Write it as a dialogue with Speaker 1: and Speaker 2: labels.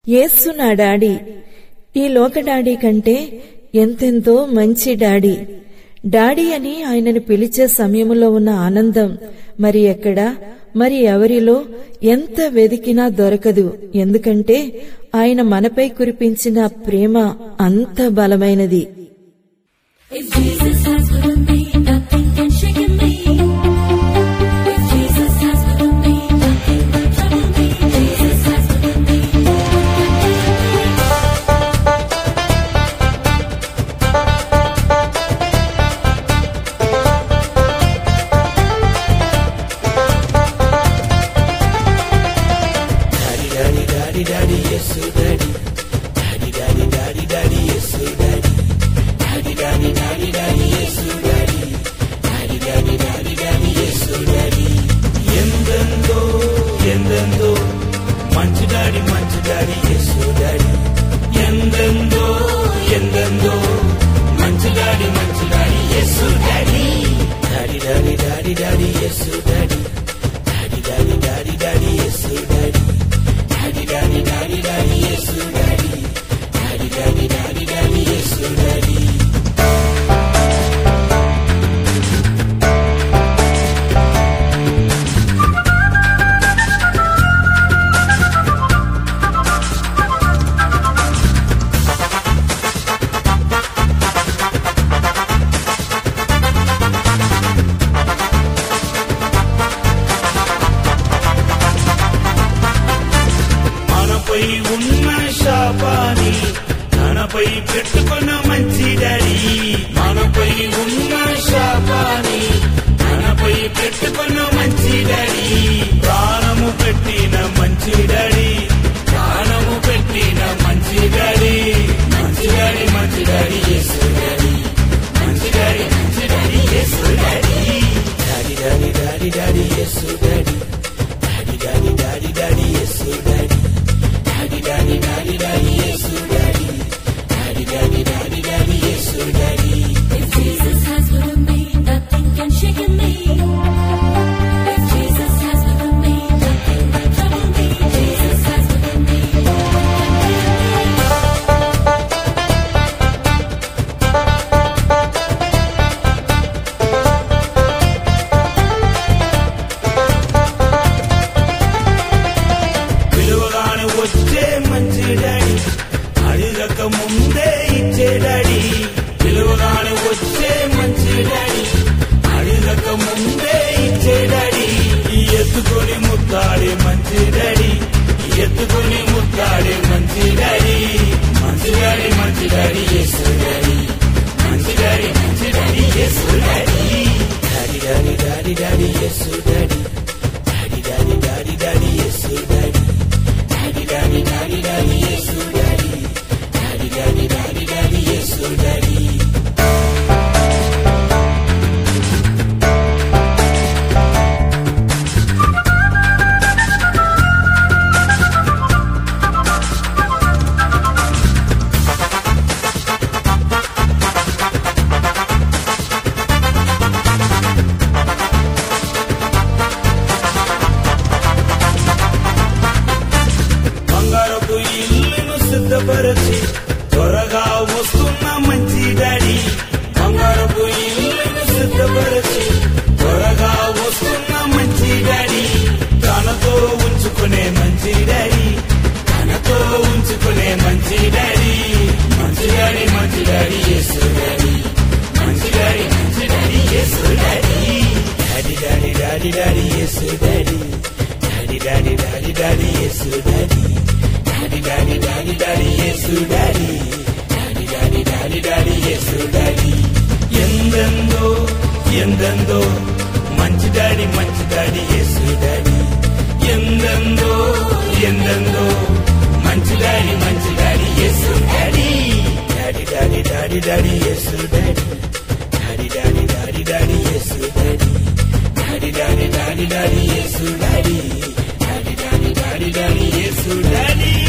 Speaker 1: యేసు నా డాడీ ఈ లోక డాడీ కంటే ఎంతెంతో మంచి డాడీ డాడీ అని ఆయనను పిలిచే సమయంలో ఉన్న ఆనందం మరి ఎక్కడా మరి ఎవరిలో ఎంత వెదికినా దొరకదు ఎందుకంటే ఆయన మనపై కురిపించిన ప్రేమ అంత బలమైనది
Speaker 2: If Jesus has with me, nothing can shake me. If Jesus has with me, nothing will trouble me. Jesus has with me, no one can me.
Speaker 3: ఎందెందో ఎందెందో మంచి డాడీ మంచి డాడీ యేసు డాడీ ఎందెందో ఎందెందో మంచి డాడీ మంచి daddy Yesu daddy daddy daddy daddy daddy Yesu daddy daddy daddy daddy daddy Yesu daddy daddy daddy daddy daddy Yesu daddy daddy daddy daddy daddy Yesu daddy మనపై ఉన్న శాపాన్ని తనపై పెట్టుకున్న మంచి డాడీ మనపై ఉన్న శాపాన్ని తనపై పెట్టుకున్న మంచి డాడీ ప్రాణము పెట్టిన మంచి డాడీ ప్రాణము పెట్టిన మంచి డాడీ మంచి డాడీ మంచి డాడీ యేసు డాడీ మంచి డాడీ మంచి daddy Yesu daddy daddy daddy daddy daddy Yesu daddy daddy daddy daddy daddy Yesu daddy daddy daddy daddy daddy Yesu daddy daddy daddy daddy daddy Yesu daddy
Speaker 2: If Jesus has with me, nothing can shake me. If Jesus has with me, nothing will trouble me. Jesus has with me, no one can me.
Speaker 3: పిలువగానే వచ్చే మంచి daddy అడిగక ముందే ఇచ్చే daddy పిలువగానే వచ్చే మంచి daddy అడిగక ముందే ఇచ్చే daddy ఈ ఎత్తుకొని ముత్తాడే మంచి డాడీ ఈ ఎత్తుకొని ముత్తాడే మంచి డాడీ మంచి డాడీ మంచి డాడీ యేసు డాడీ మంచి డాడీ మంచి daddy Yesu daddy daddy daddy daddy daddy Yesu daddy daddy daddy daddy daddy Yesu daddy daddy daddy daddy daddy Yesu daddy daddy daddy daddy daddy Yesu daddy బంగారపు ఇల్లును సిద్ధపరచి త్వరగా వస్తున్న మంచి డాడీ బంగారపు ఇల్లును సిద్ధపరచి త్వరగా వస్తున్న మంచి డాడీ తనతో ఉంచుకునే మంచి డాడీ తనతో ఉంచుకునే మంచి డాడీ మంచి డాడీ మంచి డాడీ యేసు డాడీ మంచి డాడీ మంచి daddy Yesu daddy daddy daddy daddy daddy Yesu daddy daddy daddy daddy daddy Yesu daddy daddy daddy daddy daddy Yesu daddy daddy daddy daddy daddy Yesu daddy ఎందెందో ఎందెందో మంచి డాడీ మంచి డాడీ యేసు డాడీ ఎందెందో ఎందెందో మంచి డాడీ మంచి daddy Yesu daddy daddy daddy daddy daddy Yesu daddy daddy daddy daddy daddy Yesu daddy daddy daddy daddy daddy Yesu daddy daddy daddy daddy daddy Yesu daddy